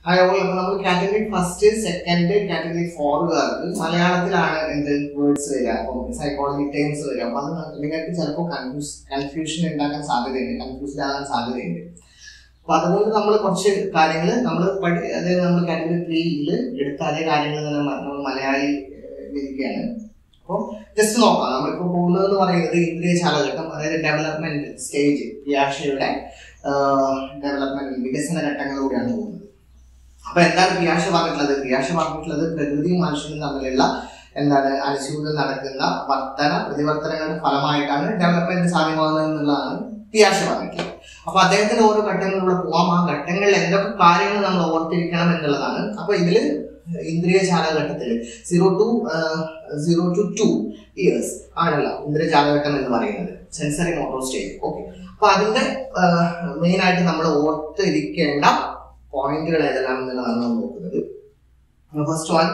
അതേപോലെ നമ്മൾ category first second category ഫോറുകാർക്ക് മലയാളത്തിലാണ് എന്ത് വേർഡ്സ് വരിക അപ്പം സൈക്കോളജി ടേംസ് വരിക അപ്പൊ അത് നിങ്ങൾക്ക് ചിലപ്പോൾ കൺഫ്യൂസ് കൺഫ്യൂഷൻ ഉണ്ടാക്കാൻ സാധ്യതയുണ്ട് കൺഫ്യൂസ്ഡ് ആകാൻ സാധ്യതയുണ്ട് അപ്പൊ അതുകൊണ്ട് നമ്മൾ കുറച്ച് കാര്യങ്ങൾ നമ്മൾ പഠി അതായത് നമ്മൾ കാറ്റഗറി ത്രീയിൽ എടുത്ത അതേ കാര്യങ്ങൾ തന്നെ മ- നമ്മൾ മലയാളി വിധിക്കുകയാണ് അപ്പോൾ ജസ്റ്റ് നോക്കാം നമ്മളിപ്പോൾ പോകുന്നത് എന്ന് പറയുന്നത് ഇന്ദ്രിയ ചാലഘട്ടം അതായത് ഡെവലപ്മെന്റ് സ്റ്റേജ് പിയാഷയുടെ ഡെവലപ്മെന്റ് വികസന ഘട്ടങ്ങളിലൂടെയാണ് പോകുന്നത് അപ്പൊ എന്താണ് പിയാഷ പറഞ്ഞിട്ടുള്ളത് പിയാഷ പറഞ്ഞിട്ടുള്ളത് പ്രകൃതിയും മനുഷ്യനും തമ്മിലുള്ള എന്താണ് അനുസൂതം നടക്കുന്ന വർത്തന പ്രതിവർത്തനങ്ങളുടെ ഫലമായിട്ടാണ് ഡെവലപ്മെന്റ് സാധ്യമാകുന്നത് എന്നുള്ളതാണ് പിയാഷ പറഞ്ഞിട്ടുള്ളത് അപ്പൊ അദ്ദേഹത്തിന്റെ ഓരോ ഘട്ടങ്ങളിലൂടെ പോവാം ആ ഘട്ടങ്ങളിൽ എന്തൊക്കെ കാര്യങ്ങൾ നമ്മൾ ഓർത്തിരിക്കണം എന്നുള്ളതാണ് അപ്പൊ ഇതില് ഇന്ദ്രിയ ചാലഘട്ടത്തിൽ zero to zero to two years ആണല്ലോ ഇന്ദ്രിയ ചാലഘട്ടം എന്ന് പറയുന്നത് സെൻസറി മോട്ടോർ സ്റ്റേജ് ഓക്കെ അപ്പൊ അതിന്റെ മെയിൻ ആയിട്ട് നമ്മൾ ഓർത്തിരിക്കേണ്ട പോയിന്റുകൾ ഏതെല്ലാം എന്നുള്ളതാണ് നമ്മൾ നോക്കുന്നത് ഫസ്റ്റ് വൺ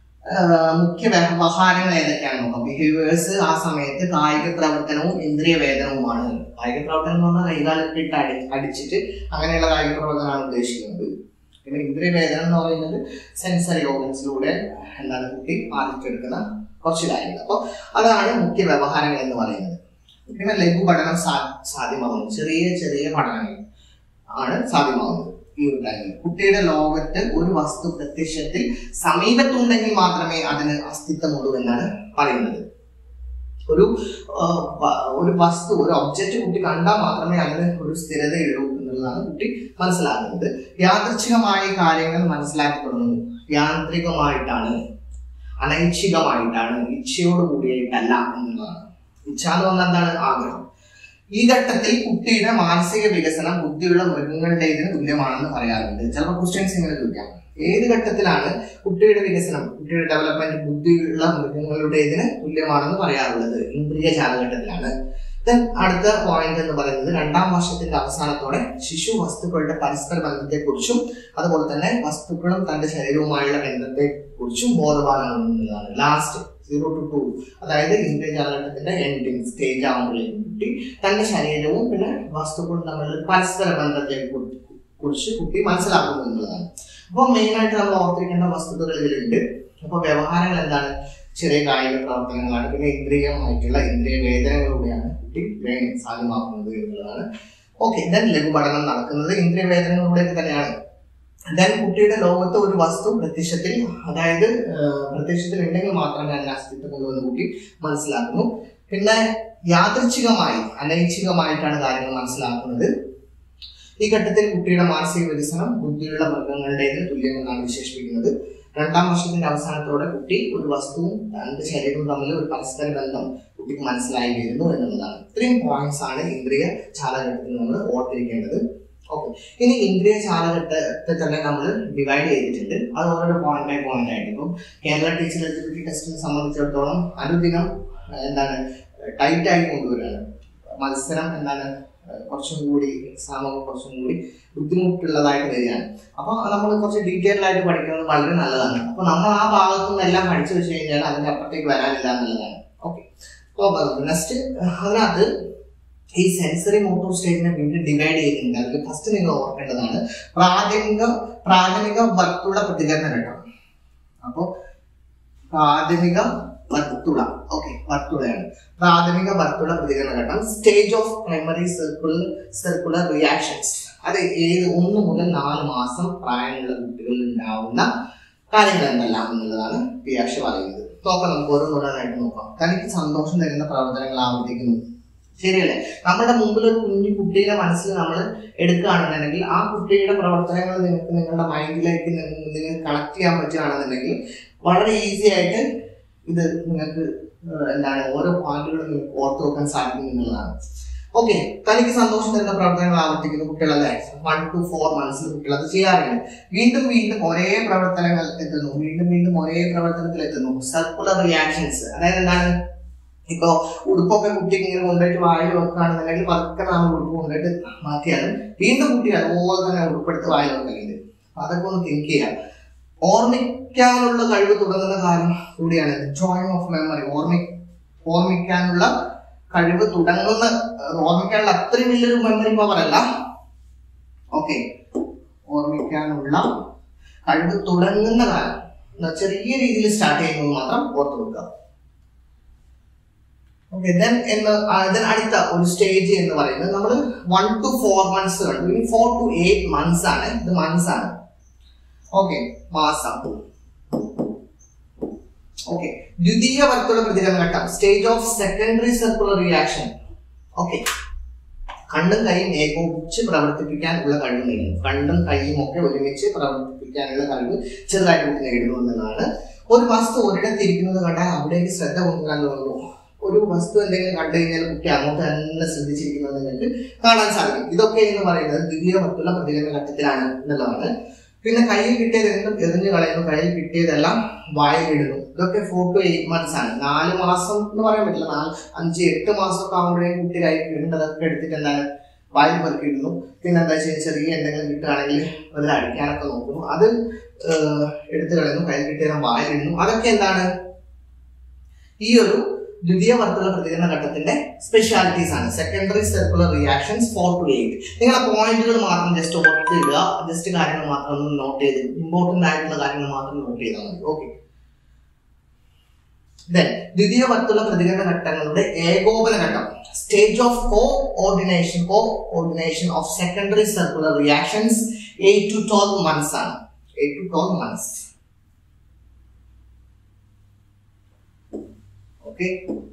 മുഖ്യ വ്യവഹാരങ്ങൾ ഏതൊക്കെയാണ് നോക്കാം ബിഹേവിയേഴ്സ് ആ സമയത്ത് കായിക പ്രവർത്തനവും ഇന്ദ്രിയ വേദനവുമാണ് കായിക പ്രവർത്തനം എന്ന് പറഞ്ഞാൽ കൈകാലിട്ടിട്ട് അടി അടിച്ചിട്ട് അങ്ങനെയുള്ള കായിക പ്രവർത്തനമാണ് ഉദ്ദേശിക്കുന്നത് പിന്നെ ഇന്ദ്രിയ വേദന എന്ന് പറയുന്നത് സെൻസറി ഓർഗൻസിലൂടെ എന്താണ് കുട്ടി ആർജിച്ചെടുക്കുന്ന കുറച്ച് കാര്യങ്ങൾ അപ്പോൾ അതാണ് മുഖ്യ വ്യവഹാരങ്ങൾ എന്ന് പറയുന്നത് പിന്നെ ലഘു പഠനം സാ- സാധ്യമാകുന്നു ചെറിയ ചെറിയ പഠനങ്ങൾ ആണ് സാധ്യമാകുന്നത് ഈ ഒരു ടൈമിൽ കുട്ടിയുടെ ലോകത്ത് ഒരു വസ്തു പ്രത്യക്ഷത്തിൽ സമീപത്തുണ്ടെങ്കിൽ മാത്രമേ അതിന് അസ്തിത്വമുള്ളൂ എന്നാണ് പറയുന്നത് ഒരു ആ, വ- ഒരു വസ്തു ഒരു ഒബ്ജക്റ്റ് കുട്ടി കണ്ടാൽ മാത്രമേ അതിന് ഒരു സ്ഥിരതയുള്ളൂ എന്നുള്ളതാണ് കുട്ടി മനസ്സിലാക്കുന്നത് യാദൃച്ഛികമായ കാര്യങ്ങൾ മനസ്സിലാക്കി തുടങ്ങുന്നു യാന്ത്രികമായിട്ടാണ് അനൈച്ഛികമായിട്ടാണ് ഇച്ഛയോട് കൂടിയായിട്ടല്ല എന്നുള്ളതാണ് ഇച്ഛ എന്ന് പറഞ്ഞാൽ എന്താണ് ആഗ്രഹം ഈ ഘട്ടത്തിൽ കുട്ടിയുടെ മാനസിക വികസനം ബുദ്ധിയുള്ള മൃഗങ്ങളുടേതിന് തുല്യമാണെന്ന് പറയാറുണ്ട് ചിലപ്പോൾ ക്വസ്റ്റ്യൻസ് ഇങ്ങനെ ചോദിക്കാം ഏത് ഘട്ടത്തിലാണ് കുട്ടിയുടെ വികസനം കുട്ടിയുടെ ഡെവലപ്മെന്റ് ബുദ്ധിയുള്ള മൃഗങ്ങളുടേതിന് തുല്യമാണെന്ന് പറയാറുള്ളത് ഇന്ദ്രിയ ചാലഘട്ടത്തിലാണ് Then അടുത്ത പോയിന്റ് എന്ന് പറയുന്നത് രണ്ടാം വർഷത്തിന്റെ അവസാനത്തോടെ ശിശു വസ്തുക്കളുടെ പരസ്പര ബന്ധത്തെക്കുറിച്ചും അതുപോലെ തന്നെ വസ്തുക്കളും തന്റെ ശരീരവുമായുള്ള ബന്ധത്തെ കുറിച്ചും ബോധവാനാകുന്നതാണ് ലാസ്റ്റ് സീറോ ടു ടു അതായത് ഇന്ദ്രിയ ചാലഘട്ടത്തിന്റെ എൻഡിങ് സ്റ്റേജ് ആകുമ്പോഴേക്കും കുട്ടി തന്റെ ശരീരവും പിന്നെ വസ്തുക്കളും തമ്മിലുള്ള പരസ്പര ബന്ധത്തെ കുറി- കുറിച്ച് കുട്ടി മനസ്സിലാക്കുന്നു എന്നുള്ളതാണ് അപ്പോൾ മെയിൻ ആയിട്ട് നമ്മൾ ഓർത്തിരിക്കേണ്ട വസ്തുതകൾ ഇതിലുണ്ട് അപ്പോൾ വ്യവഹാരങ്ങൾ എന്താണ് ചെറിയ കായിക പ്രവർത്തനങ്ങളാണ് പിന്നെ ഇന്ദ്രിയമായിട്ടുള്ള ഇന്ദ്രിയ വേദനകളിലൂടെയാണ് കുട്ടി ലേണിംഗ് സാധ്യമാക്കുന്നത് എന്നുള്ളതാണ് ഓക്കെ ദെൻ ലഘു പഠനം നടക്കുന്നത് ഇന്ദ്രിയ വേദനകളിലൂടെ തന്നെയാണ് ദെൻ കുട്ടിയുടെ ലോകത്ത് ഒരു വസ്തു പ്രത്യക്ഷത്തിൽ അതായത് ആ, പ്രത്യക്ഷത്തിൽ ഉണ്ടെങ്കിൽ മാത്രമേ അതിന് അസ്തിത്വമുള്ളൂ എന്ന് കുട്ടി മനസ്സിലാക്കുന്നു പിന്നെ യാദൃച്ഛികമായി അനൈച്ഛികമായിട്ടാണ് കാര്യങ്ങൾ മനസ്സിലാക്കുന്നത് ഈ ഘട്ടത്തിൽ കുട്ടിയുടെ മാനസിക വികസനം ബുദ്ധിയുള്ള മൃഗങ്ങളുടേതിന് തുല്യമെന്നാണ് വിശേഷിപ്പിക്കുന്നത് രണ്ടാം വർഷത്തിന്റെ അവസാനത്തോടെ കുട്ടി ഒരു വസ്തുവും തന്റെ ശരീരവും തമ്മിൽ ഒരു പരസ്പര ബന്ധം കുട്ടിക്ക് മനസ്സിലായി വരുന്നു എന്നുള്ളതാണ് ഇത്രയും പോയിന്റ്സ് ആണ് ഇന്ദ്രിയ ചാലഘട്ടത്തിൽ നമ്മൾ ഓർത്തിരിക്കേണ്ടത് ഓക്കെ ഇനി ഇന്ദ്രിയ ചാലഘട്ടത്തെ തന്നെ നമ്മൾ ഡിവൈഡ് ചെയ്തിട്ടുണ്ട് അത് ഓരോ പോയിന്റ് ബൈ പോയിന്റ് ആയിട്ട് ഇപ്പം കേരള ടീച്ചർ എലിജിബിലിറ്റി ടെസ്റ്റിനെ സംബന്ധിച്ചിടത്തോളം അനുദിനം ഏഹ്, എന്താണ് ടൈറ്റ് ആയി കൊണ്ടുവരികയാണ് മത്സരം എന്താണ് ഏഹ്, കുറച്ചും കൂടി എക്സാമൊക്കെ കുറച്ചും കൂടി ബുദ്ധിമുട്ടുള്ളതായിട്ട് വരികയാണ് അപ്പോൾ നമ്മൾ കുറച്ച് ഡീറ്റെയിൽ ആയിട്ട് പഠിക്കുന്നത് വളരെ നല്ലതാണ് അപ്പോൾ നമ്മൾ ആ ഭാഗത്തു നിന്നെല്ലാം പഠിച്ചു വെച്ച് കഴിഞ്ഞാൽ അതിന്റെ അപ്പുറത്തേക്ക് വരാനില്ല എന്നുള്ളതാണ് ഓക്കെ അപ്പോൾ നെക്സ്റ്റ് അതിനകത്ത് ഈ സെൻസറി മോട്ടോർ സ്റ്റേറ്റിനെ വീണ്ടും ഡിവൈഡ് ചെയ്യുന്നുണ്ട് അതിൽ ഫസ്റ്റ് നിങ്ങൾ ഓർക്കേണ്ടതാണ് പ്രാഥമിക പ്രാഥമിക വർത്തുള പ്രതികരണ ഘട്ടം അപ്പോൾ പ്രാഥമിക വർത്തുള ഓക്കെ വർത്തുളയാണ് പ്രാഥമിക വർത്തുള പ്രതികരണ ഘട്ടം stage of primary circular circular reactions അത് ഏത് ഒന്ന് മുതൽ നാല് മാസം പ്രായമുള്ള കുട്ടികളിൽ ഉണ്ടാവുന്ന കാര്യങ്ങൾ എന്തെല്ലാം എന്നുള്ളതാണ് പിയാഷ പറയുന്നത് നോക്കാം നമുക്ക് ഓരോന്നോരോന്നായിട്ട് നോക്കാം തനിക്ക് സന്തോഷം തരുന്ന പ്രവർത്തനങ്ങൾ ആവർത്തിക്കുന്നു ശരിയല്ലേ നമ്മുടെ മുമ്പിൽ ഒരു കുഞ്ഞു കുട്ടിയുടെ മനസ്സിൽ നമ്മൾ എടുക്കുകയാണെന്നുണ്ടെങ്കിൽ ആ കുട്ടിയുടെ പ്രവർത്തനങ്ങൾ നിങ്ങൾക്ക് നിങ്ങളുടെ മൈൻഡിലേക്ക് നിങ്ങൾക്ക് കണക്ട് ചെയ്യാൻ പറ്റുകയാണെന്നുണ്ടെങ്കിൽ വളരെ ഈസി ആയിട്ട് ഇത് നിങ്ങൾക്ക് ഏഹ്, എന്താണ് ഓരോ പോയിന്റുകളും നിങ്ങൾക്ക് ഓർത്ത് വെക്കാൻ സാധിക്കും എന്നുള്ളതാണ് ഓക്കെ തനിക്ക് സന്തോഷം തരുന്ന പ്രവർത്തനങ്ങൾ ആവർത്തിക്കുന്ന കുട്ടികളല്ലേ വൺ ടു ഫോർ മന്ത്സിൽ കുട്ടികൾ അത് ചെയ്യാറുണ്ട് വീണ്ടും വീണ്ടും ഒരേ പ്രവർത്തനങ്ങൾ എത്തുന്നു വീണ്ടും വീണ്ടും ഒരേ പ്രവർത്തനത്തിൽ എത്തുന്നു സർക്കുലർ റിയാക്ഷൻസ് അതായത് എന്താണ് ഇപ്പൊ ഉടുപ്പൊക്കെ കുട്ടിക്ക് ഇങ്ങനെ കൊണ്ടുപോയിട്ട് വായിൽ വെക്കുകയാണെന്നുണ്ടെങ്കിൽ പതുക്കെ നമ്മൾ ഉടുപ്പ് കൊണ്ടുപോയിട്ട് മാറ്റിയാലും വീണ്ടും കുട്ടി അതുപോലെ തന്നെ ഉടുപ്പെടുത്ത് വായിൽ വെക്കലുണ്ട് അപ്പൊ അതൊക്കെ ഒന്ന് തിങ്ക് ചെയ്യാം ഓർമ്മിക്കാനുള്ള കഴിവ് തുടങ്ങുന്ന കാലം കൂടിയാണ് ഡ്രോയിങ് ഓഫ് മെമ്മറി ഓർമ്മി ഓർമ്മിക്കാനുള്ള കഴിവ് തുടങ്ങുന്ന ഏഹ്, ഓർമ്മിക്കാനുള്ള അത്രയും വലിയൊരു മെമ്മറി പവർ അല്ല ഓക്കെ ഓർമ്മിക്കാനുള്ള കഴിവ് തുടങ്ങുന്ന കാലം എന്നാ ചെറിയ രീതിയിൽ സ്റ്റാർട്ട് ചെയ്യുന്നത് മാത്രം ഓർത്ത് വെക്കുക ഓക്കെ ദെൻ എന്ന് ദെൻ അടുത്ത ഒരു സ്റ്റേജ് എന്ന് പറയുന്നത് നമ്മൾ വൺ ടു ഫോർ മന്ത്സ് കണ്ടു ഇനി ഫോർ ടു എയ്റ്റ് മന്ത്സ് ആണ് ഇത് മന്ത്സ് ആണ് ഓക്കെ മാസം ഓക്കെ ദ്വിതീയ വർത്തുള്ള പ്രതികരണ ഘട്ടം stage of secondary circular reaction okay കണ്ണും കൈയും ഏകോപിച്ച് പ്രവർത്തിപ്പിക്കാനുള്ള കഴിവ് നേടുന്നു കണ്ണും കൈയും ഒക്കെ ഒരുമിച്ച് പ്രവർത്തിപ്പിക്കാനുള്ള കഴിവ് ചെറുതായിട്ട് കുട്ടി നേടുന്നു എന്നതാണ് ഒരു വസ്തു ഒരിടത്തിരിക്കുന്നത് കണ്ടാൽ അവിടേക്ക് ശ്രദ്ധ കൊണ്ടുവരാൻ തോന്നുന്നു ഒരു വസ്തു എന്തെങ്കിലും കണ്ടു കഴിഞ്ഞാൽ കുട്ടി അങ്ങോട്ട് തന്നെ ശ്രദ്ധിച്ചിരിക്കുന്നത് നിങ്ങൾക്ക് കാണാൻ സാധിക്കും ഇതൊക്കെ എന്ന് പറയുന്നത് ദ്വിതീയ വർത്തുള്ള പ്രതികരണ ഘട്ടത്തിലാണ് എന്നുള്ളതാണ് പിന്നെ കയ്യിൽ കിട്ടിയത് എന്തും എറിഞ്ഞു കളയുന്നു കയ്യിൽ കിട്ടിയതെല്ലാം വായിലിടുന്നു ഇതൊക്കെ ഫോർ ടു എയ്റ്റ് മന്ത്സ് ആണ് നാല് മാസം എന്ന് പറയാൻ പറ്റില്ല നാല് അഞ്ച് എട്ട് മാസം ഒക്കെ ആകുമ്പോഴേക്കും കുട്ടി കയ്യിൽ കിടേണ്ടതൊക്കെ എടുത്തിട്ട് എന്താണ് വായിൽ പെറുക്കിയിടുന്നു പിന്നെ എന്താ വെച്ചാൽ ചെറിയ എന്തെങ്കിലും കിട്ടുകയാണെങ്കിൽ അതിൽ അടിക്കാനൊക്കെ നോക്കുന്നു അത് ഏഹ്, എടുത്തു കളയുന്നു കയ്യിൽ കിട്ടിയതെല്ലാം വായിലിടുന്നു അതൊക്കെ എന്താണ് ഈ ഒരു ദ്വിതീയ വർത്തുള്ള പ്രതികരണ ഘട്ടത്തിന്റെ സ്പെഷ്യാലിറ്റീസ് ആണ് secondary circular reactions four to eight നിങ്ങളെ പോയിന്റുകൾ മാത്രം ജസ്റ്റ് ഓർത്ത് ഇടുക ജസ്റ്റ് കാര്യങ്ങൾ മാത്രം ഒന്ന് നോട്ട് ചെയ്ത് ഇമ്പോർട്ടന്റ് ആയിട്ടുള്ള കാര്യങ്ങൾ മാത്രം നോട്ട് ചെയ്താൽ മതി ഓക്കെ ദെൻ ദ്വിതീയ വർത്തുള്ള പ്രതികരണ ഘട്ടങ്ങളുടെ ഏകോപന ഘട്ടം stage of coordination coordination of secondary circular reactions eight to twelve months ആണ് eight to twelve months okay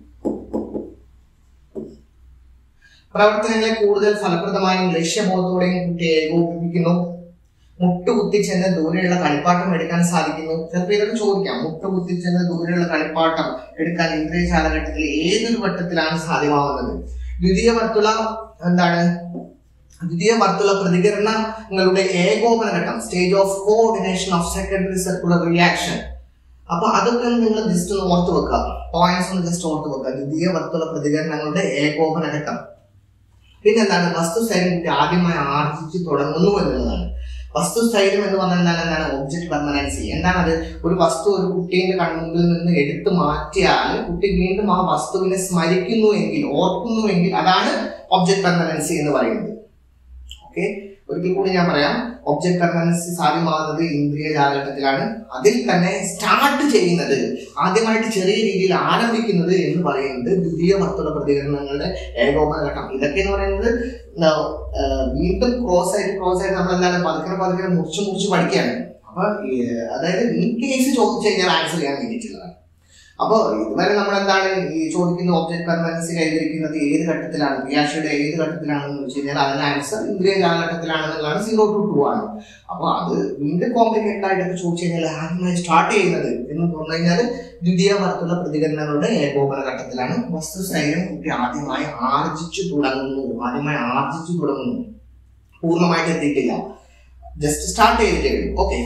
പ്രവർത്തനങ്ങളെ കൂടുതൽ ഫലപ്രദമായും ലക്ഷ്യബോധത്തോടെയും കുട്ടിയെ ഏകോപിപ്പിക്കുന്നു മുട്ടുകുത്തിച്ചെന്ന് ദൂരെയുള്ള കളിപ്പാട്ടം എടുക്കാൻ സാധിക്കുന്നു ചിലപ്പോൾ ഇതൊക്കെ ചോദിക്കാം മുട്ടുകുത്തിച്ചെന്ന് ദൂരെയുള്ള കളിപ്പാട്ടം എടുക്കാൻ ഇന്ദ്രിയ കാലഘട്ടത്തിൽ ഏതൊരു വട്ടത്തിലാണ് സാധ്യമാവുന്നത് ദ്വിതീയ വർത്തുള എന്താണ് ദ്വിതീയ വർത്തുള പ്രതികരണങ്ങളുടെ ഏകോപന ഘട്ടം stage of coordination of secondary circular reaction അപ്പൊ അതൊക്കെ നിങ്ങൾ ജസ്റ്റ് ഒന്ന് ഓർത്ത് വെക്കുക പോയിന്റ്സ് ഒന്ന് ജസ്റ്റ് ഓർത്ത് വെക്കുക ദ്വിതീയ വർത്തുള പ്രതികരണങ്ങളുടെ ഏകോപന ഘട്ടം പിന്നെന്താണ് വസ്തു സ്ഥൈര്യം കുട്ടി ആദ്യമായി ആർജിച്ച് തുടങ്ങുന്നു എന്നുള്ളതാണ് വസ്തു സ്ഥൈര്യം എന്ന് പറഞ്ഞാൽ എന്താണ് എന്താണ് ഒബ്ജക്ട് പെർമനൻസി എന്താണ് അത് ഒരു വസ്തു ഒരു കുട്ടീന്റെ കൺമുമ്പിൽ നിന്ന് എടുത്തു മാറ്റിയാൽ കുട്ടി വീണ്ടും ആ വസ്തുവിനെ സ്മരിക്കുന്നു എങ്കിൽ ഓർക്കുന്നു എങ്കിൽ അതാണ് ഒബ്ജക്ട് പെർമനൻസി എന്ന് പറയുന്നത് ഓക്കെ ഒരിക്കൽ കൂടി ഞാൻ പറയാം ഒബ്ജക്ട് പെർമനൻസി സാധ്യമാകുന്നത് ഇന്ദ്രിയ കാലഘട്ടത്തിലാണ് അതിൽ തന്നെ സ്റ്റാർട്ട് ചെയ്യുന്നത് ആദ്യമായിട്ട് ചെറിയ രീതിയിൽ ആരംഭിക്കുന്നത് എന്ന് പറയുന്നത് ദ്വിതീയ വർത്തുള്ള പ്രതികരണങ്ങളുടെ ഏകോപന ഘട്ടം ഇതൊക്കെ എന്ന് പറയുന്നത് ന- ആ, വീണ്ടും ക്രോസ് ആയിട്ട് ക്രോസ് ആയിട്ട് നമ്മൾ എന്താണ് പതുക്കെ പതുക്കെ മുറിച്ച് മുറിച്ച് പഠിക്കുകയാണ് അപ്പൊ ഈ, അതായത് ഇൻ കേസ് ചോദിച്ചു കഴിഞ്ഞാൽ ആൻസർ ചെയ്യാൻ വേണ്ടിയിട്ടുള്ളതാണ് അപ്പൊ ഇതുവരെ നമ്മൾ എന്താണ് ഈ ചോദിക്കുന്ന ഒബ്ജക്ട് പെർമനൻസി കൈവരിക്കുന്നത് ഏത് ഘട്ടത്തിലാണ് റിയാക്ഷയുടെ ഏത് ഘട്ടത്തിലാണെന്ന് വെച്ച് കഴിഞ്ഞാൽ അതിന് ആൻസർ ഇന്ദ്രിയ കാലഘട്ടത്തിലാണെന്നുള്ളതാണ് സീറോ ടു ടു ആണ് അപ്പൊ അത് വീണ്ടും കോംപ്ലിക്കേറ്റഡ് ആയിട്ടൊക്കെ ചോദിച്ചു കഴിഞ്ഞാൽ ആദ്യമായി സ്റ്റാർട്ട് ചെയ്യുന്നത് എന്ന് പറഞ്ഞു കഴിഞ്ഞാൽ ദ്വിതീയ വർത്തുള്ള പ്രതികരണങ്ങളുടെ ഏകോപന ഘട്ടത്തിലാണ് വസ്തു ശൈലം കുട്ടി ആദ്യമായി ആർജിച്ചു തുടങ്ങുന്നു ആദ്യമായി ആർജിച്ചു തുടങ്ങുന്നു പൂർണ്ണമായിട്ട് എത്തിയിട്ടില്ല ജസ്റ്റ് സ്റ്റാർട്ട് ചെയ്തിട്ടേ ഉള്ളൂ ഓക്കെ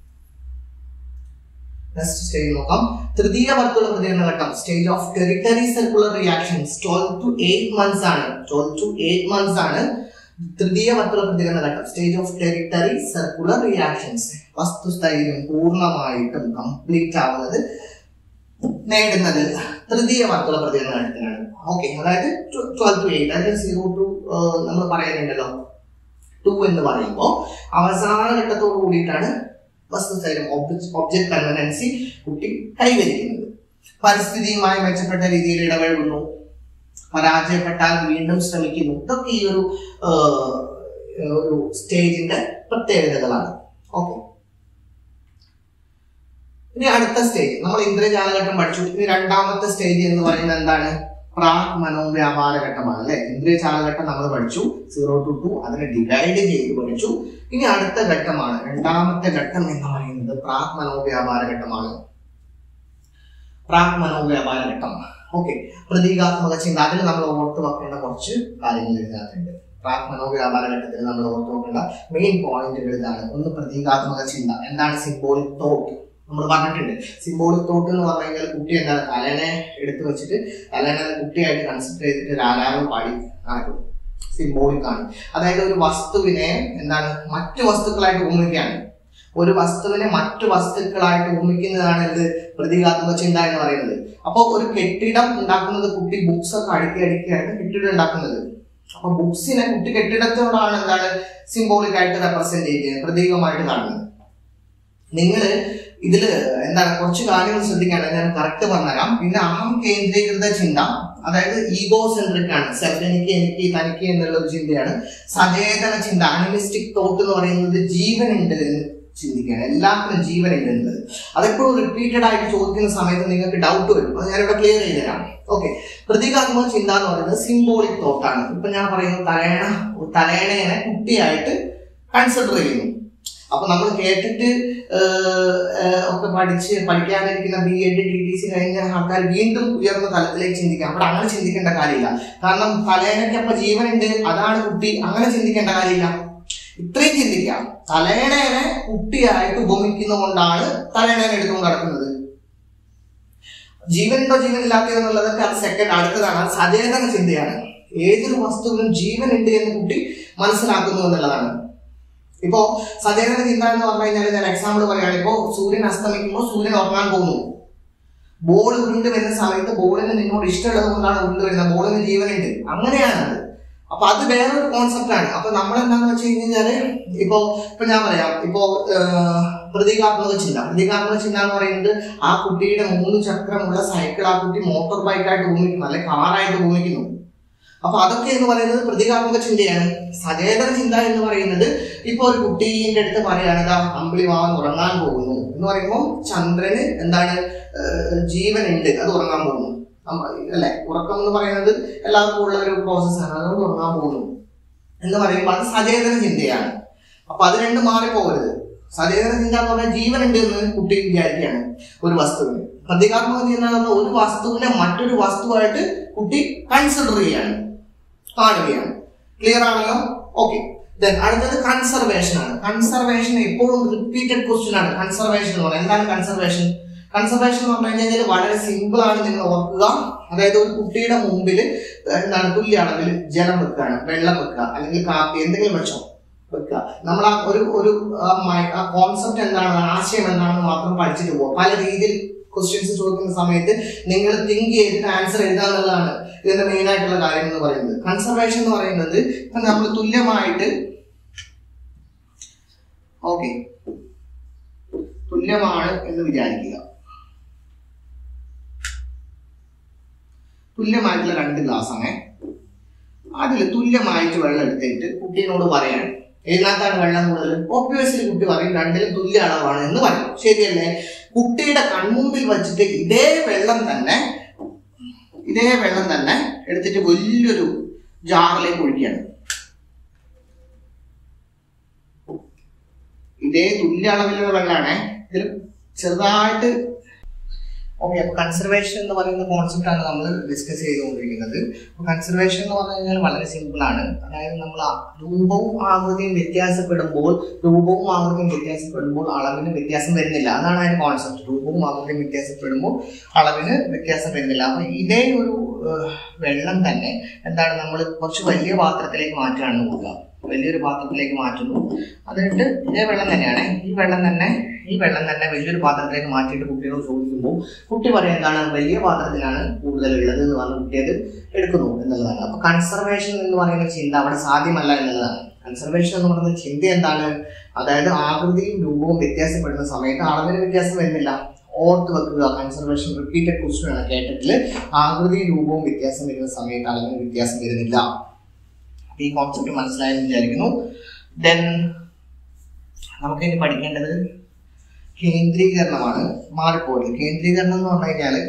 നെക്സ്റ്റ് സ്റ്റേജ് നോക്കാം തൃതീയ വർത്തുള്ള പ്രതികരണ ഘട്ടം stage of tertiary circular reactions twelve to eight months ആണ് ട്വൽവ് ടു എയ്റ്റ് മന്ത്സ് ആണ് തൃതീയ വർത്തുള്ള പ്രതികരണ ഘട്ടം stage of tertiary circular reactions വസ്തുസ്ഥൈര്യം പൂർണ്ണമായിട്ടും കംപ്ലീറ്റ് ആവുന്നത് നേടുന്നത് തൃതീയ വർത്തുള്ള പ്രതികരണ ഘട്ടത്തിലാണ് ഓക്കെ അതായത് ട്വൽവ് ടു എയ്റ്റ് അതായത് സീറോ ടു നമ്മൾ പറയുന്നുണ്ടല്ലോ ടു എന്ന് പറയുമ്പോൾ അവസാന ഘട്ടത്തോട് കൂടിയിട്ടാണ് വസ്തുസ്ഥൈര്യം ഒബ്ജക്ട് പെർമനൻസി കുട്ടി കൈവരിക്കുന്നത് പരിസ്ഥിതിയുമായി മെച്ചപ്പെട്ട രീതിയിൽ ഇടപഴകുന്നു പരാജയപ്പെട്ടാൽ വീണ്ടും ശ്രമിക്കുന്നു ഇതൊക്കെ ഈ ഒരു ആ, ഒരു സ്റ്റേജിന്റെ പ്രത്യേകതകളാണ് ഓക്കെ ഇനി അടുത്ത സ്റ്റേജ് നമ്മൾ ഇന്ദ്രജാലഘട്ടം പഠിച്ചു ഇനി രണ്ടാമത്തെ സ്റ്റേജ് എന്ന് പറയുന്നത് എന്താണ് പ്രാക് മനോവ്യാപാര ഘട്ടമാണ് അല്ലെ ഇന്ദ്രിയ ചാലഘട്ടം നമ്മൾ പഠിച്ചു സീറോ ടു ടു അതിനെ ഡിവൈഡ് ചെയ്ത് പഠിച്ചു ഇനി അടുത്ത ഘട്ടമാണ് രണ്ടാമത്തെ ഘട്ടം എന്ന് പറയുന്നത് പ്രാക് മനോവ്യാപാര ഘട്ടമാണ് പ്രാക് മനോവ്യാപാര ഘട്ടം ഓക്കെ പ്രതീകാത്മക ചിന്ത അതിൽ നമ്മൾ ഓർത്ത് വെക്കേണ്ട കുറച്ച് കാര്യങ്ങൾ ഇതിനകത്തുണ്ട് പ്രാക് മനോവ്യാപാര ഘട്ടത്തിൽ നമ്മൾ ഓർത്ത് വെക്കേണ്ട മെയിൻ പോയിന്റുകൾ ഇതാണ് ഒന്ന് പ്രതീകാത്മക ചിന്ത എന്താണ് സിംബോളിക് തോട്ട് നമ്മൾ പറഞ്ഞിട്ടുണ്ട് സിംബോളിക് തോട്ട് എന്ന് പറഞ്ഞു കഴിഞ്ഞാൽ കുട്ടി എന്താണ് തലേനെ എടുത്തു വെച്ചിട്ട് തലേനെ കുട്ടിയായിട്ട് കൺസിഡർ ചെയ്തിട്ട് രാരാവ് പാടി നടക്കും സിംബോളിക് ആണ് അതായത് ഒരു വസ്തുവിനെ എന്താണ് മറ്റു വസ്തുക്കളായിട്ട് ഊമിക്കുകയാണ് ഒരു വസ്തുവിനെ മറ്റു വസ്തുക്കളായിട്ട് ഊമിക്കുന്നതാണ് എന്ത് പ്രതീകാത്മക ചിന്ത എന്ന് പറയുന്നത് അപ്പോൾ ഒരു കെട്ടിടം ഉണ്ടാക്കുന്നത് കുട്ടി ബുക്സ് ഒക്കെ അടുക്കി അടുക്കിയാണ് കെട്ടിടം ഉണ്ടാക്കുന്നത് അപ്പൊ ബുക്സിനെ കുട്ടി കെട്ടിടത്തോടാണ് എന്താണ് സിംബോളിക് ആയിട്ട് റെപ്രസെന്റ് ചെയ്യുന്നത് പ്രതീകമായിട്ട് കാണുന്നത് നിങ്ങൾ ഇതില് എന്താണ് കുറച്ച് കാര്യങ്ങൾ ശ്രദ്ധിക്കാണ് ഞാൻ കറക്റ്റ് പറഞ്ഞുതരാം പിന്നെ അഹം കേന്ദ്രീകൃത ചിന്ത അതായത് ഈഗോ സെൻട്രിക് ആണ് സെൽഫ് എനിക്ക് എനിക്ക് തനിക്ക് എന്നുള്ള ഒരു ചിന്തയാണ് സചേതന ചിന്ത അനിമിസ്റ്റിക് തോട്ട് എന്ന് പറയുന്നത് ജീവനുണ്ട് എന്ന് ചിന്തിക്കുകയാണ് എല്ലാത്തിനും ജീവനുണ്ട് എന്നുള്ളത് അതെപ്പോഴും റിപ്പീറ്റഡ് ആയിട്ട് ചോദിക്കുന്ന സമയത്ത് നിങ്ങൾക്ക് ഡൗട്ട് വരും അത് ഞാനിവിടെ ക്ലിയർ ചെയ്ത് തരാം ഓക്കെ പ്രതീകാത്മക ചിന്ത എന്ന് പറയുന്നത് സിംബോളിക് തോട്ടാണ് ഇപ്പൊ ഞാൻ പറയുന്നത് തലേണ തലേണയെ കുട്ടിയായിട്ട് കൺസിഡർ ചെയ്യുന്നു അപ്പൊ നമ്മൾ കേട്ടിട്ട് ഏഹ്, ഏഹ്, ഒക്കെ പഠിച്ച് പഠിക്കാനിരിക്കുന്ന B Ed T T C കഴിഞ്ഞ ആൾക്കാർ വീണ്ടും ഉയർന്ന തലത്തിലേക്ക് ചിന്തിക്കാം അവിടെ അങ്ങനെ ചിന്തിക്കേണ്ട കാര്യമില്ല കാരണം തലേണയ്ക്ക് അപ്പൊ ജീവനുണ്ട് അതാണ് കുട്ടി അങ്ങനെ ചിന്തിക്കേണ്ട കാര്യമില്ല ഇത്രയും ചിന്തിക്കാം തലേണേനെ കുട്ടിയായിട്ട് ഉപമിക്കുന്നതുകൊണ്ടാണ് തലേണേനെ എടുത്തുകൊണ്ട് നടക്കുന്നത് ജീവനുണ്ടോ ജീവനില്ലാത്തയോ എന്നുള്ളതൊക്കെ അത് സെക്കൻഡ് അടുത്തതാണ് അത് സചേതന ചിന്തയാണ് ഏതൊരു വസ്തുവിനും ജീവനുണ്ട് എന്ന് കുട്ടി മനസ്സിലാക്കുന്നു എന്നുള്ളതാണ് ഇപ്പോ സചേതന ചിന്ത എന്ന് പറഞ്ഞു കഴിഞ്ഞാൽ ഞാൻ എക്സാമ്പിൾ പറയുകയാണ് ഇപ്പോ സൂര്യൻ അസ്തമിക്കുമ്പോൾ സൂര്യൻ ഉറങ്ങാൻ പോകുന്നു ബോൾ ഉരുണ്ട് വരുന്ന സമയത്ത് ബോളിന് നിന്നോട് ഇഷ്ടമുള്ളത് കൊണ്ടാണ് ഉരുണ്ട് വരുന്നത് ബോളിന് ജീവനുണ്ട് അങ്ങനെയാണ് അത് അപ്പൊ അത് വേറൊരു കോൺസെപ്റ്റ് ആണ് അപ്പൊ നമ്മൾ എന്താന്ന് വെച്ച് കഴിഞ്ഞാല് ഇപ്പോ ഇപ്പൊ ഞാൻ പറയാം ഇപ്പോ ഏഹ്, പ്രതീകാത്മക ചിന്ത പ്രതീകാത്മക ചിന്ത എന്ന് പറയുന്നത് ആ കുട്ടിയുടെ മൂന്ന് ചക്രമുള്ള സൈക്കിൾ ആ കുട്ടി മോട്ടോർ ബൈക്കായിട്ട് ഉപമിക്കുന്നു അല്ലെ കാറായിട്ട് ഉപമിക്കുന്നു അപ്പൊ അതൊക്കെ എന്ന് പറയുന്നത് പ്രതീകാത്മക ചിന്തയാണ് സചേതന ചിന്ത എന്ന് പറയുന്നത് ഇപ്പൊ ഒരു കുട്ടീന്റെ അടുത്ത് പറയാണ് "ദാ അമ്പിളി വാവൻ ഉറങ്ങാൻ പോകുന്നു എന്ന് പറയുമ്പോൾ ചന്ദ്രന് എന്താണ് ഏഹ്, ജീവനുണ്ട് അത് ഉറങ്ങാൻ പോകുന്നു നമ്മ- അല്ലെ ഉറക്കം എന്ന് പറയുന്നത് എല്ലാവർക്കും ഉള്ള ഒരു പ്രോസസ്സാണ് അതുകൊണ്ട് ഉറങ്ങാൻ പോകുന്നു എന്ന് പറയുമ്പോൾ അത് സചേതന ചിന്തയാണ് അപ്പൊ അത് രണ്ടും മാറിപ്പോകരുത് സചേതന ചിന്ത എന്ന് പറഞ്ഞാൽ ജീവനുണ്ട് എന്ന് കുട്ടി വിചാരിക്കുകയാണ് ഒരു വസ്തുവിന് പ്രതീകാത്മക ചിന്ത എന്ന് പറഞ്ഞാൽ ഒരു വസ്തുവിനെ മറ്റൊരു വസ്തുവായിട്ട് കുട്ടി കൺസിഡർ ചെയ്യാണ് കാണുകയാണ് ക്ലിയർ ആണല്ലോ ഓക്കെ അടുത്തത് കൺസർവേഷൻ ആണ് കൺസർവേഷൻ എപ്പോഴും റിപ്പീറ്റഡ് ക്വസ്റ്റ്യൻ ആണ് കൺസർവേഷൻ എന്ന് പറയുന്നത് എന്താണ് കൺസർവേഷൻ കൺസർവേഷൻ എന്ന് പറഞ്ഞു കഴിഞ്ഞാൽ വളരെ സിമ്പിൾ ആണ് നിങ്ങൾ ഓർക്കുക അതായത് ഒരു കുട്ടിയുടെ മുമ്പിൽ എന്താണ് തുല്യ അളവിൽ ജലം വെക്കുകയാണ് വെള്ളം വെക്കുക അല്ലെങ്കിൽ കാപ്പി എന്തെങ്കിലും വെച്ചോ വെക്കുക നമ്മൾ ആ ഒരു ഒരു ആ കോൺസെപ്റ്റ് എന്താണ് ആശയം എന്താണെന്ന് മാത്രം പഠിച്ചിട്ട് പോകുക പല രീതിയിൽ ക്വസ്റ്റ്യൻസ് ചോദിക്കുന്ന സമയത്ത് നിങ്ങൾ തിങ്ക് ചെയ്തിട്ട് ആൻസർ എഴുതുക എന്നുള്ളതാണ് ഇതിന്റെ മെയിൻ ആയിട്ടുള്ള കാര്യം എന്ന് പറയുന്നത് കൺസർവേഷൻ എന്ന് പറയുന്നത് ഇപ്പൊ നമ്മൾ തുല്യമായിട്ട് ഓക്കെ തുല്യമാണ് എന്ന് വിചാരിക്കുക തുല്യമായിട്ടുള്ള രണ്ട് ഗ്ലാസ് ആണ് അതിൽ തുല്യമായിട്ട് വെള്ളം എടുത്തിട്ട് കുട്ടീനോട് പറയാണ് ഇതിനകത്താണ് വെള്ളം കൂടുതൽ ഒബ്വിയസ്ലി കുട്ടി പറയും രണ്ടിലും തുല്യ അളവാണ് എന്ന് പറയും ശരിയല്ലേ കുട്ടിയുടെ കൺമുമ്പിൽ വച്ചിട്ട് ഇതേ വെള്ളം തന്നെ ഇതേ വെള്ളം തന്നെ എടുത്തിട്ട് വലിയൊരു ജാറിലേക്ക് ഒഴിക്കുകയാണ് ഇതേ തുല്യ അളവിലുള്ള വെള്ളമാണ് ഇതിൽ ചെറുതായിട്ട് ഓക്കെ അപ്പൊ കൺസർവേഷൻ എന്ന് പറയുന്ന കോൺസെപ്റ്റ് ആണ് നമ്മൾ ഡിസ്കസ് ചെയ്തുകൊണ്ടിരിക്കുന്നത് കൺസർവേഷൻ എന്ന് പറഞ്ഞു കഴിഞ്ഞാൽ വളരെ സിമ്പിൾ ആണ് അതായത് നമ്മൾ ആ രൂപവും ആകൃതിയും വ്യത്യാസപ്പെടുമ്പോൾ രൂപവും ആകൃതിയും വ്യത്യാസപ്പെടുമ്പോൾ അളവിന് വ്യത്യാസം വരുന്നില്ല അതാണ് അതിന്റെ കോൺസെപ്റ്റ് രൂപവും ആകൃതിയും വ്യത്യാസപ്പെടുമ്പോൾ അളവിന് വ്യത്യാസം വരുന്നില്ല അപ്പൊ ഇതേ ഒരു ഏഹ്, വെള്ളം തന്നെ എന്താണ് നമ്മൾ കുറച്ച് വലിയ പാത്രത്തിലേക്ക് മാറ്റുകയാണ് നോക്കുക വലിയൊരു പാത്രത്തിലേക്ക് മാറ്റുന്നു എന്നിട്ട് ഇതേ വെള്ളം തന്നെയാണ് ഈ വെള്ളം തന്നെ ഈ വെള്ളം തന്നെ വലിയൊരു പാത്രത്തിലേക്ക് മാറ്റിയിട്ട് കുട്ടിയോട് ചോദിക്കുമ്പോൾ കുട്ടി പറയും എന്താണ് വലിയ പാത്രത്തിലാണ് കൂടുതൽ ഉള്ളത് എന്ന് പറഞ്ഞ് കുട്ടി അത് എടുക്കുന്നു എന്നുള്ളതാണ് അപ്പൊ കൺസർവേഷൻ എന്ന് പറയുന്ന ചിന്ത അവിടെ സാധ്യമല്ല എന്നുള്ളതാണ് കൺസർവേഷൻ എന്ന് പറയുന്ന ചിന്ത എന്താണ് അതായത് ആകൃതിയും രൂപവും വ്യത്യാസപ്പെടുന്ന സമയത്ത് അളവിന് വ്യത്യാസം വരുന്നില്ല ഓർത്ത് വെക്കുക കൺസർവേഷൻ റിപ്പീറ്റഡ് ക്വസ്റ്റ്യൻ ആണ് കേട്ടിട്ടില് ആകൃതിയും രൂപവും വ്യത്യാസം വരുന്ന സമയത്ത് അളവിന് വ്യത്യാസം വരുന്നില്ല അപ്പൊ ഈ കോൺസെപ്റ്റ് മനസ്സിലായെന്ന് വിചാരിക്കുന്നു ദെൻ നമുക്ക് ഇനി പഠിക്കേണ്ടത് കേന്ദ്രീകരണമാണ് മാറിപ്പോയത് കേന്ദ്രീകരണം എന്ന് പറഞ്ഞു കഴിഞ്ഞാല്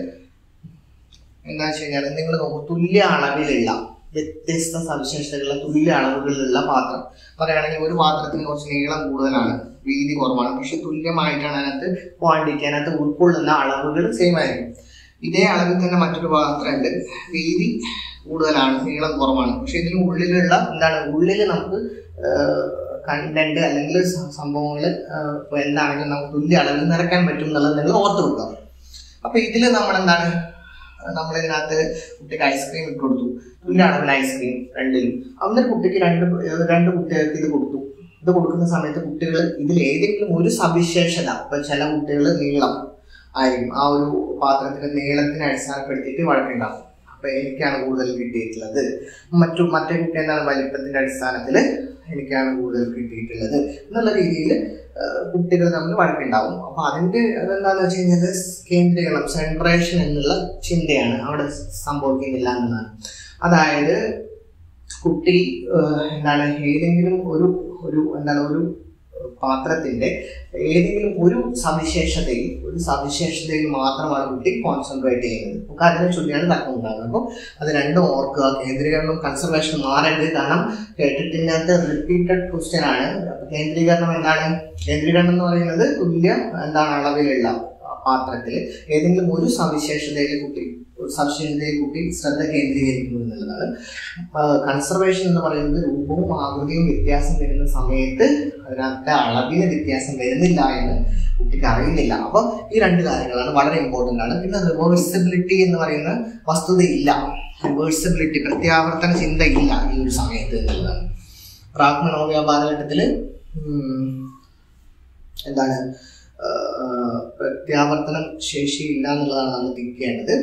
എന്താ വെച്ച് കഴിഞ്ഞാൽ നിങ്ങൾ നോക്കൂ തുല്യ അളവിലുള്ള വ്യത്യസ്ത സവിശേഷതകളുള്ള തുല്യ അളവുകളിലുള്ള പാത്രം പറയുകയാണെങ്കിൽ ഒരു പാത്രത്തിന് കുറച്ച് നീളം കൂടുതലാണ് വീതി കുറവാണ് പക്ഷെ തുല്യമായിട്ടാണ് അതിനകത്ത് ക്വാണ്ടിറ്റി അതിനകത്ത് ഉൾക്കൊള്ളുന്ന അളവുകൾ സെയിം ആയിരിക്കും ഇതേ അളവിൽ തന്നെ മറ്റൊരു പാത്രമുണ്ട് വീതി കൂടുതലാണ് നീളം കുറവാണ് പക്ഷെ ഇതിന് ഉള്ളിലുള്ള എന്താണ് ഉള്ളിൽ നമുക്ക് കണ്ടന്റ് അല്ലെങ്കിൽ സംഭവങ്ങൾ എന്താണെങ്കിലും നമുക്ക് തുല്യ അളവിൽ നിറയ്ക്കാൻ പറ്റും എന്നുള്ളത് നിങ്ങൾ ഓർത്ത് വെക്കുക അപ്പൊ ഇതിൽ നമ്മൾ എന്താണ് നമ്മൾ ഇതിനകത്ത് കുട്ടിക്ക് ഐസ്ക്രീം ഇട്ട് കൊടുത്തു തുല്യ അളവിൽ ഐസ്ക്രീം രണ്ടിലും അന്നൊരു കുട്ടിക്ക് രണ്ട് ഏഹ് രണ്ട് കുട്ടികൾക്ക് ഇത് കൊടുത്തു ഇത് കൊടുക്കുന്ന സമയത്ത് കുട്ടികൾ ഇതിൽ ഏതെങ്കിലും ഒരു സവിശേഷത ഇപ്പൊ ചില കുട്ടികൾ നീളം ആയിരിക്കും ആ ഒരു പാത്രത്തിന്റെ നീളത്തിനെ അടിസ്ഥാനപ്പെടുത്തിയിട്ട് വഴക്കുണ്ടാവും അപ്പൊ എനിക്കാണ് കൂടുതൽ കിട്ടിയിട്ടുള്ളത് മറ്റു മറ്റേ കുട്ടി എന്താണ് വലിപ്പത്തിന്റെ അടിസ്ഥാനത്തിൽ എനിക്കാണ് കൂടുതൽ കിട്ടിയിട്ടുള്ളത് എന്നുള്ള രീതിയിൽ കുട്ടികൾ തമ്മിൽ വഴക്കുണ്ടാവും അപ്പൊ അതിന്റെ അതെന്താന്ന് വെച്ച് കഴിഞ്ഞാൽ കേന്ദ്രീകരണം സെൻട്രേഷൻ എന്നുള്ള ചിന്തയാണ് അവിടെ സംഭവിക്കുന്നില്ല എന്നതാണ് അതായത് കുട്ടി ഏഹ്, എന്താണ് ഏതെങ്കിലും ഒരു ഒരു എന്താണ് ഒരു പാത്രത്തിന്റെ ഏതെങ്കിലും ഒരു സവിശേഷതയിൽ ഒരു സവിശേഷതയിൽ മാത്രമാണ് കുട്ടി കോൺസെൻട്രേറ്റ് ചെയ്യുന്നത് നമുക്ക് അതിനെ ചൊല്ലിയാണ് തർക്കം ഉണ്ടാകുന്നത് അപ്പോൾ അത് രണ്ടും ഓർക്കുക കേന്ദ്രീകരണം കൺസർവേഷൻ മാറരുത് കാരണം കേട്ടിട്ടില്ലാത്ത റിപ്പീറ്റഡ് ക്വസ്റ്റ്യൻ ആണ് അപ്പൊ കേന്ദ്രീകരണം എന്താണ് കേന്ദ്രീകരണം എന്ന് പറയുന്നത് തുല്യ എന്താണ് അളവിലുള്ള പാത്രത്തിൽ ഏതെങ്കിലും ഒരു സവിശേഷതയിൽ കുട്ടി ഒരു സവിശേഷതയിൽ കുട്ടി ശ്രദ്ധ കേന്ദ്രീകരിക്കുന്നു എന്നുള്ളതാണ് കൺസർവേഷൻ എന്ന് പറയുന്നത് രൂപവും ആകൃതിയും വ്യത്യാസം വരുന്ന സമയത്ത് അതിനകത്തെ അളവിന് വ്യത്യാസം വരുന്നില്ല എന്ന് കുട്ടിക്ക് അറിയുന്നില്ല അപ്പൊ ഈ രണ്ട് കാര്യങ്ങളാണ് വളരെ ഇമ്പോർട്ടന്റ് ആണ് പിന്നെ റിവേഴ്സിബിലിറ്റി എന്ന് പറയുന്ന വസ്തുതയില്ല റിവേഴ്സിബിലിറ്റി പ്രത്യാവർത്തന ചിന്ത ഇല്ല ഈ ഒരു സമയത്ത് എന്നുള്ളതാണ് പ്രാക് മനോവ്യാപാരഘട്ടത്തില് ഉം, എന്താണ് ആഹ്, പ്രത്യാവർത്തനം ശേഷിയില്ല എന്നുള്ളതാണ് നമ്മൾ തിങ്ക് ചെയ്യേണ്ടത്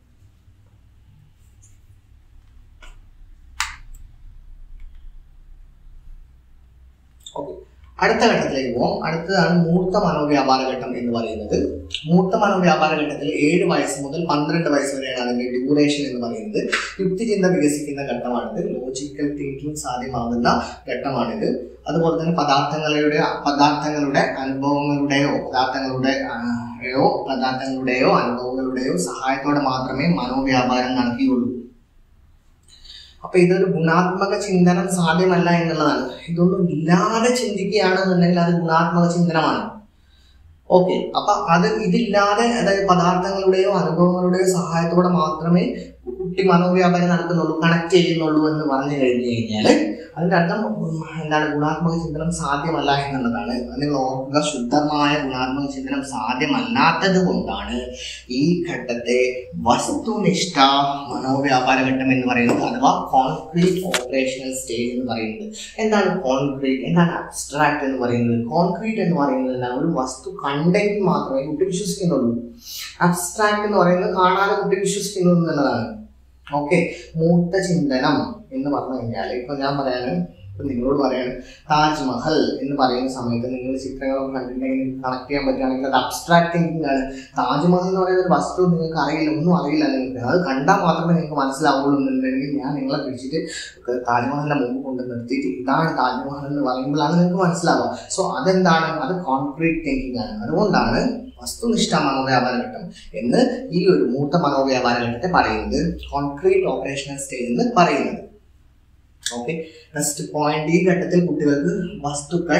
ഓക്കെ അടുത്ത ഘട്ടത്തിലേക്ക് പോകാം അടുത്തതാണ് മൂർത്ത മനോവ്യാപാര ഘട്ടം എന്ന് പറയുന്നത് മൂർത്ത മനോവ്യാപാര ഘട്ടത്തിൽ ഏഴ് വയസ്സ് മുതൽ പന്ത്രണ്ട് വയസ്സ് വരെയാണ് അതിന്റെ ഡ്യൂറേഷൻ എന്ന് പറയുന്നത് യുക്തിചിന്ത വികസിക്കുന്ന ഘട്ടമാണിത് ലോജിക്കൽ തിങ്കിങ് സാധ്യമാകുന്ന ഘട്ടമാണിത് അതുപോലെ തന്നെ പദാർത്ഥങ്ങളുടെ പദാർത്ഥങ്ങളുടെ അനുഭവങ്ങളുടെയോ പദാർത്ഥങ്ങളുടെ ആ, യോ പദാർത്ഥങ്ങളുടെയോ അനുഭവങ്ങളുടെയോ സഹായത്തോടെ മാത്രമേ മനോവ്യാപാരം നടക്കുകയുള്ളൂ അപ്പൊ ഇതൊരു ഗുണാത്മക ചിന്തനം സാധ്യമല്ല എന്നുള്ളതാണ് ഇതൊന്നും ഇല്ലാതെ ചിന്തിക്കുകയാണെന്നുണ്ടെങ്കിൽ അത് ഗുണാത്മക ചിന്തനമാണ് ഓക്കെ അപ്പൊ അത് ഇതില്ലാതെ അതായത് പദാർത്ഥങ്ങളുടെയോ അനുഭവങ്ങളുടെയോ സഹായത്തോടെ മാത്രമേ കുട്ടി മനോവ്യാപാരം നടക്കുന്നുള്ളൂ കണക്ട് ചെയ്യുന്നുള്ളൂ എന്ന് പറഞ്ഞു കഴിഞ്ഞു കഴിഞ്ഞാൽ അതിന്റെ അർത്ഥം ഉം, എന്താണ് ഗുണാത്മക ചിന്തനം സാധ്യമല്ല എന്നുള്ളതാണ് അത് നിങ്ങൾ ഓർക്കുക ശുദ്ധമായ ഗുണാത്മക ചിന്തനം സാധ്യമല്ലാത്തത് കൊണ്ടാണ് ഈ ഘട്ടത്തെ വസ്തുനിഷ്ഠ മനോവ്യാപാര ഘട്ടം എന്ന് പറയുന്നത് അഥവാ കോൺക്രീറ്റ് ഓപ്പറേഷണൽ സ്റ്റേജ് എന്ന് പറയുന്നത് എന്താണ് കോൺക്രീറ്റ് എന്താണ് അബ്സ്ട്രാക്ട് എന്ന് പറയുന്നത് കോൺക്രീറ്റ് എന്ന് പറയുന്നത് എന്താണ് ഒരു വസ്തു കണ്ടെങ്കിൽ മാത്രമേ കുട്ടി വിശ്വസിക്കുന്നുള്ളൂ അബ്സ്ട്രാക്ട് എന്ന് പറയുന്നത് കാണാതെ കുട്ടി വിശ്വസിക്കുന്നു എന്നുള്ളതാണ് ഓക്കെ മൂർത്ത ചിന്തനം എന്ന് പറഞ്ഞു കഴിഞ്ഞാൽ ഇപ്പൊ ഞാൻ പറയാണ് ഇപ്പൊ നിങ്ങളോട് പറയാണ് താജ്മഹൽ എന്ന് പറയുന്ന സമയത്ത് നിങ്ങൾ ചിത്രങ്ങളൊക്കെ കണ്ടിട്ടുണ്ടെങ്കിൽ കണക്ട് ചെയ്യാൻ പറ്റുകയാണെങ്കിൽ അത് അബ്സ്ട്രാക്ട് തിങ്കിങ് ആണ് താജ്മഹൽ എന്ന് പറയുന്ന ഒരു വസ്തു നിങ്ങൾക്ക് അറിയില്ല ഒന്നും അറിയില്ല നിങ്ങൾക്ക് അത് കണ്ടാൽ മാത്രമേ നിങ്ങൾക്ക് മനസ്സിലാവുള്ളൂ എന്നുണ്ടെങ്കിൽ ഞാൻ നിങ്ങളെ പിടിച്ചിട്ട് താജ്മഹലിന്റെ മുമ്പ് കൊണ്ട് നിർത്തിയിട്ട് ഇതാണ് താജ്മഹൽ എന്ന് പറയുമ്പോഴാണ് നിങ്ങൾക്ക് മനസ്സിലാവുക സോ അതെന്താണ് അത് കോൺക്രീറ്റ് തിങ്കിങ് ആണ് അതുകൊണ്ടാണ് വസ്തുനിഷ്ഠ മനോവ്യാപാര ഘട്ടം എന്ന് ഈ ഒരു മൂത്ത മനോവ്യാപാര ഘട്ടത്തെ പറയുന്നത് കോൺക്രീറ്റ് ഓപ്പറേഷണൽ സ്റ്റേജ് എന്ന് പറയുന്നത് ഓക്കെ നെക്സ്റ്റ് പോയിന്റ് ഈ ഘട്ടത്തിൽ കുട്ടികൾക്ക് വസ്തുക്കൾ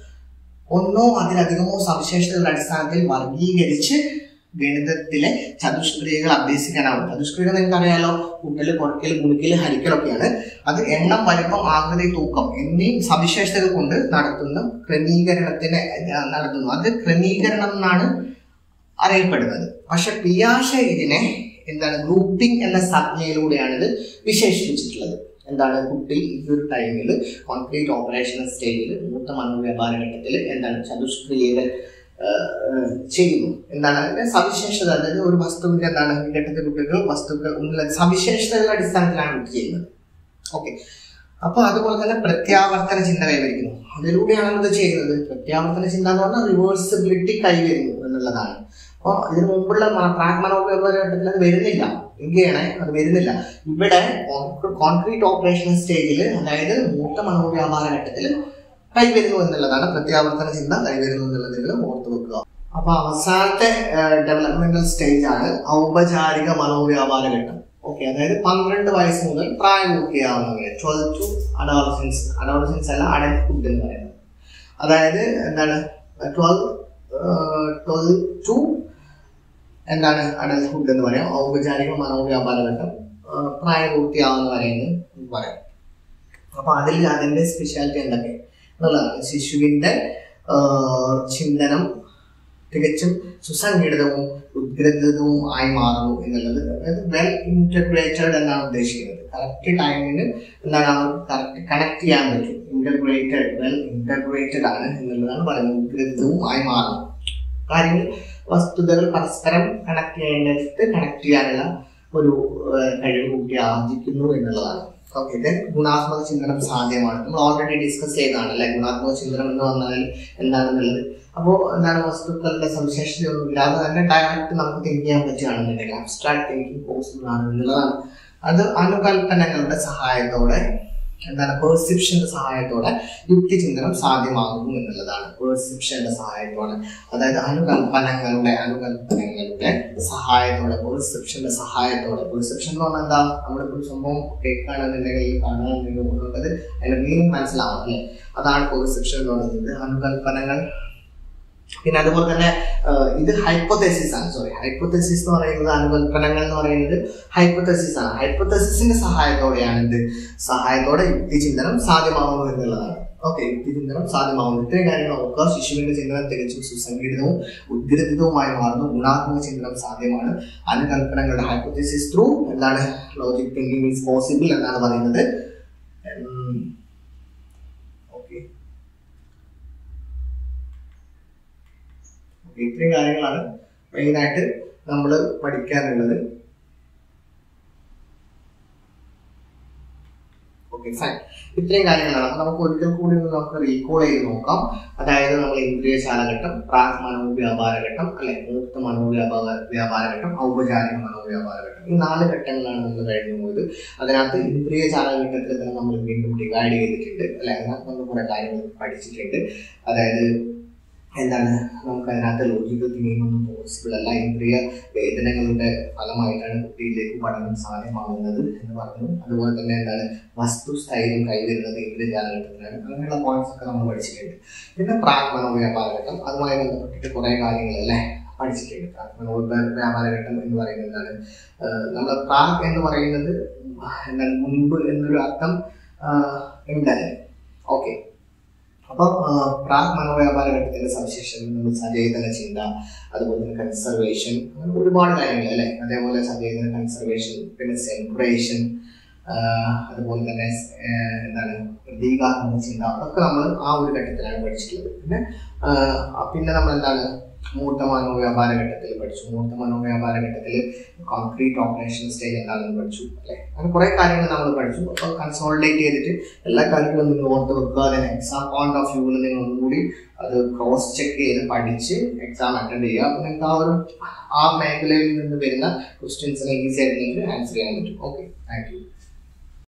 ഒന്നോ അതിലധികമോ സവിശേഷതകളുടെ അടിസ്ഥാനത്തിൽ വർഗീകരിച്ച് ഗണിതത്തിലെ ചതുഷ്ക്രിയകൾ അഭ്യസിക്കാനാവും ചതുഷ്ക്രിയകൾ നിങ്ങൾക്ക് അറിയാലോ കൂട്ടല് കുറയ്ക്കൽ ഗുണിക്കൽ ഹരിക്കലൊക്കെയാണ് അത് എണ്ണം വലിപ്പം ആകൃതി തൂക്കം എന്നീ സവിശേഷതകൾ കൊണ്ട് നടത്തുന്ന ക്രമീകരണത്തിന് അഹ് നടത്തുന്നു അത് ക്രമീകരണം എന്നാണ് അറിയപ്പെടുന്നത് പക്ഷെ പിയാഷ ഇതിനെ എന്താണ് ഗ്രൂപ്പിംഗ് എന്ന സംജ്ഞയിലൂടെയാണ് ഇത് വിശേഷിപ്പിച്ചിട്ടുള്ളത് എന്താണ് കുട്ടി ഈ ഒരു ടൈമിൽ കോൺക്രീറ്റ് ഓപ്പറേഷണൽ സ്റ്റേജിൽ മൂത്ത മനോവ്യാപാര ഘട്ടത്തിൽ എന്താണ് ചതുഷ്ക്രിയകൾ ആഹ്, ചെയ്യുന്നു എന്താണ് അതിന്റെ സവിശേഷത അതായത് ഒരു വസ്തുവിന്റെ എന്താണ് ഈ ഘട്ടത്തിൽ കുട്ടികൾ വസ്തുക്കൾ ഉള്ള സവിശേഷതകളുടെ അടിസ്ഥാനത്തിലാണ് കുട്ടി ചെയ്യുന്നത് ഓക്കെ അപ്പൊ അതുപോലെ തന്നെ പ്രത്യാവർത്തന ചിന്ത കൈവരിക്കുന്നു അതിലൂടെയാണ് ഇത് ചെയ്യുന്നത് പ്രത്യാവർത്തന ചിന്ത എന്ന് പറഞ്ഞാൽ റിവേഴ്സിബിലിറ്റി കൈവരുന്നു എന്നുള്ളതാണ് അപ്പോൾ ഇതിനു മുമ്പുള്ള പ്രാക് മനോവ്യാപാര ഘട്ടത്തിൽ അത് വരുന്നില്ല എങ്കിയാണ് അത് വരുന്നില്ല ഇവിടെ കോൺക്രീറ്റ് ഓപ്പറേഷൻ സ്റ്റേജിൽ അതായത് മൂത്ത മനോവ്യാപാര ഘട്ടത്തിൽ കൈവരുന്നു എന്നുള്ളതാണ് പ്രത്യാവർത്തന ചിന്ത കൈവരുന്നു എന്നുള്ളതിൽ ഓർത്ത് വെക്കുക അപ്പൊ അവസാനത്തെ ഡെവലപ്മെന്റൽ സ്റ്റേജ് ആണ് ഔപചാരിക മനോവ്യാപാര ഘട്ടം ഓക്കെ അതായത് പന്ത്രണ്ട് വയസ്സ് മുതൽ പ്രായപൂർത്തിയാവുന്നവരെ ട്വൽവ് ടു അഡോളസൻസ് അഡോളസൻസ് അല്ല അഡൽട്ട്ഹുഡ് എന്ന് പറയുന്നത് അതായത് എന്താണ് ട്വൽവ് ട്വൽവ് ടു എന്താണ് അഡൽട്ട്ഹുഡ് എന്ന് പറയാം ഔപചാരിക മനോവ്യാപാര ഘട്ടം ആ, പ്രായപൂർത്തിയാവുന്നവരെ എന്ന് പറയാം അപ്പൊ അതിൽ അതിന്റെ സ്പെഷ്യാലിറ്റി എന്തൊക്കെ എന്നുള്ളതാണ് ശിശുവിന്റെ ആ, ചിന്തനം തികച്ചും സുസംഘടിതവും ഉദ്ഗ്രഥിതവും ആയി മാറുന്നു എന്നുള്ളത് അതായത് വെൽ ഇന്റർഗ്രേറ്റഡ് എന്നാണ് ഉദ്ദേശിക്കുന്നത് കറക്റ്റ് ടൈമിന് എന്താണ് കറക്റ്റ് കണക്ട് ചെയ്യാൻ പറ്റും ഇന്റർഗ്രേറ്റഡ് വെൽ ഇന്റർഗ്രേറ്റഡ് ആണ് എന്നുള്ളതാണ് പറയുന്നത് ഉദ്ഗ്രഥിതവും ആയി മാറുന്നു കാര്യങ്ങൾ വസ്തുതകൾ പരസ്പരം കണക്ട് ചെയ്യേണ്ടത് കണക്ട് ചെയ്യാനുള്ള ഒരു ആ, കഴിവ് കുട്ടി ആർജിക്കുന്നു എന്നുള്ളതാണ് ഓക്കെ ദെൻ ഗുണാത്മക ചിന്തനം സാധ്യമാണ് നമ്മൾ ഓൾറെഡി ഡിസ്കസ് ചെയ്തതാണ് അല്ലെ ഗുണാത്മക ചിന്തനം എന്ന് പറഞ്ഞാൽ എന്താണെന്നുള്ളത് അപ്പോൾ എന്താണ് വസ്തുക്കളുടെ സവിശേഷതയൊന്നും ഇല്ലാതെ തന്നെ ഡയറക്റ്റ് നമുക്ക് തിങ്ക് ചെയ്യാൻ പറ്റുകയാണെന്നുണ്ടെങ്കിൽ അബ്സ്ട്രാക്ട് തിങ്കിങ് പോസിബിൾ ആണ് എന്നുള്ളതാണ് അത് അനുകൽപ്പനകളുടെ സഹായത്തോടെ എന്താണ് പെർസെപ്ഷന്റെ സഹായത്തോടെ യുക്തിചിന്തനം സാധ്യമാകുന്നു എന്നുള്ളതാണ് പെർസെപ്ഷന്റെ സഹായത്തോടെ അതായത് അനുകൽപ്പനങ്ങളുടെ അനുകൽപ്പനങ്ങളുടെ സഹായത്തോടെ പെർസെപ്ഷന്റെ സഹായത്തോടെ പെർസെപ്ഷൻ എന്ന് പറഞ്ഞാൽ എന്താ നമ്മളിപ്പോൾ ഒരു സംഭവം കേൾക്കുകയാണെന്നുണ്ടെങ്കിൽ കാണുകയാണെന്നുള്ളത് അതിന്റെ മീനിങ് മനസ്സിലാവും അല്ലേ അതാണ് പെർസെപ്ഷൻ എന്ന് പറയുന്നത് അനുകൽപ്പനകൾ പിന്നെ അതുപോലെ തന്നെ ആഹ് ഇത് ഹൈപ്പോതെസിസ് ആണ് സോറി ഹൈപ്പോതെസിസ് എന്ന് പറയുന്നത് അനുകൽപ്പനങ്ങൾ എന്ന് പറയുന്നത് ഹൈപ്പോതെസിസ് ആണ് ഹൈപ്പോതെസിസിന്റെ സഹായത്തോടെയാണ് ഇത് സഹായത്തോടെ യുക്തിചിന്തനം സാധ്യമാകുന്നു എന്നുള്ളതാണ് ഓക്കെ യുക്തിചിന്തനം സാധ്യമാകുന്നു ഇത്രയും കാര്യങ്ങൾ നോക്കുക ശിശുവിന്റെ ചിന്തനം തികച്ചും സുസംഘടിതവും ഉദ്ഗ്രഥിതവുമായി മാറുന്നു ഗുണാത്മക ചിന്തനം സാധ്യമാണ് അനുകൽപ്പനങ്ങളുടെ ഹൈപ്പോതെസിസ് ത്രൂ എന്താണ് ലോജിക് തിങ്കിങ് ഈസ് പോസിബിൾ എന്നാണ് പറയുന്നത് ഓക്കെ ഇത്രയും കാര്യങ്ങളാണ് മെയിനായിട്ട് നമ്മൾ പഠിക്കാനുള്ളത് ഓക്കെ ഫൈൻ ഇത്രയും കാര്യങ്ങളാണ് അപ്പൊ നമുക്ക് ഒരിക്കൽ കൂടി ഒന്ന് നമുക്ക് റീകോൾ ചെയ്ത് നോക്കാം അതായത് നമ്മൾ ഇന്ദ്രിയ ചാലഘട്ടം പ്രാക് മനോവ്യാപാര ഘട്ടം അല്ലെ മൂർത്ത മനോവ്യാപാര വ്യാപാര ഘട്ടം ഔപചാരിക മനോവ്യാപാര ഘട്ടം ഈ നാല് ഘട്ടങ്ങളാണ് നമ്മൾ കഴിഞ്ഞു പോയത് അതിനകത്ത് ഇന്ദ്രിയ ചാലഘട്ടത്തിൽ തന്നെ നമ്മൾ വീണ്ടും ഡിവൈഡ് ചെയ്തിട്ടുണ്ട് അല്ലെ അതിനകത്ത് നമ്മൾ കുറെ കാര്യങ്ങൾ പഠിച്ചിട്ടുണ്ട് അതായത് എന്താണ് നമുക്ക് അതിനകത്ത് ലോജിക്കൽ തിങ്കിങ് ഒന്നും പോസിബിൾ അല്ല ഇന്ദ്രിയ വേദനകളുടെ ഫലമായിട്ടാണ് കുട്ടിയിലേക്ക് പഠനം സാധ്യമാകുന്നത് എന്ന് പറഞ്ഞു അതുപോലെ തന്നെ എന്താണ് വസ്തുസ്ഥൈര്യം കൈവരുന്നത് ഇന്ദ്രിയ കാലഘട്ടത്തിലാണ് അങ്ങനെയുള്ള പോയിന്റ്സ് ഒക്കെ നമ്മൾ പഠിച്ചിട്ടുണ്ട് പിന്നെ പ്രാക് മനോവ്യാപാരഘട്ടം അതുമായി ബന്ധപ്പെട്ടിട്ട് കുറേ കാര്യങ്ങൾ അല്ലേ പഠിച്ചിട്ടുണ്ട് പ്രാക് മനോവ്യാപാരഘട്ടം എന്ന് പറയുന്നത് എന്താണ് നമ്മൾ പ്രാക് എന്ന് പറയുന്നത് എന്താണ് മുൻപ് എന്നൊരു അർത്ഥം ഉണ്ടല്ലേ ഓക്കെ അപ്പോൾ പ്രാക് മനോവ്യാപാര ഘട്ടത്തിന്റെ സവിശേഷത നമ്മൾ സചേതന ചിന്ത അതുപോലെ തന്നെ കൺസർവേഷൻ അങ്ങനെ ഒരുപാട് കാര്യങ്ങൾ അല്ലേ അതേപോലെ സചേതന കൺസർവേഷൻ പിന്നെ സെൻട്രേഷൻ അതുപോലെ തന്നെ ആഹ് എന്താണ് പ്രതീകാത്മക ചിന്ത അതൊക്കെ നമ്മൾ ആ ഒരു ഘട്ടത്തിലാണ് പഠിച്ചിട്ടുള്ളത് പിന്നെ ആഹ് പിന്നെ നമ്മൾ എന്താണ് മൂർത്ത മനോവ്യാപാര ഘട്ടത്തിൽ പഠിച്ചു മൂർത്ത മനോവ്യാപാര ഘട്ടത്തിൽ കോൺക്രീറ്റ് ഓപ്പറേഷൻ സ്റ്റേജ് എന്താണെന്ന് പഠിച്ചു അല്ലെ അങ്ങനെ കുറെ കാര്യങ്ങൾ നമ്മൾ പഠിച്ചു അപ്പോൾ കൺസോളിഡേറ്റ് ചെയ്തിട്ട് എല്ലാ കാര്യങ്ങളും നിങ്ങൾ ഓർത്ത് വെക്കുക അതിന് എക്സാം പോയിന്റ് ഓഫ് വ്യൂവിൽ നിങ്ങൾ ഒന്നുകൂടി അത് ക്രോസ് ചെക്ക് ചെയ്ത് പഠിച്ച് എക്സാം അറ്റൻഡ് ചെയ്യുക അപ്പോൾ നിങ്ങൾക്ക് ആ ഒരു ആ മേഖലയിൽ നിന്ന് വരുന്ന ക്വസ്റ്റ്യൻസിനെ ഈസി ആയിട്ട് നിങ്ങൾക്ക് ആൻസർ ചെയ്യാൻ പറ്റും ഓക്കെ താങ്ക് യു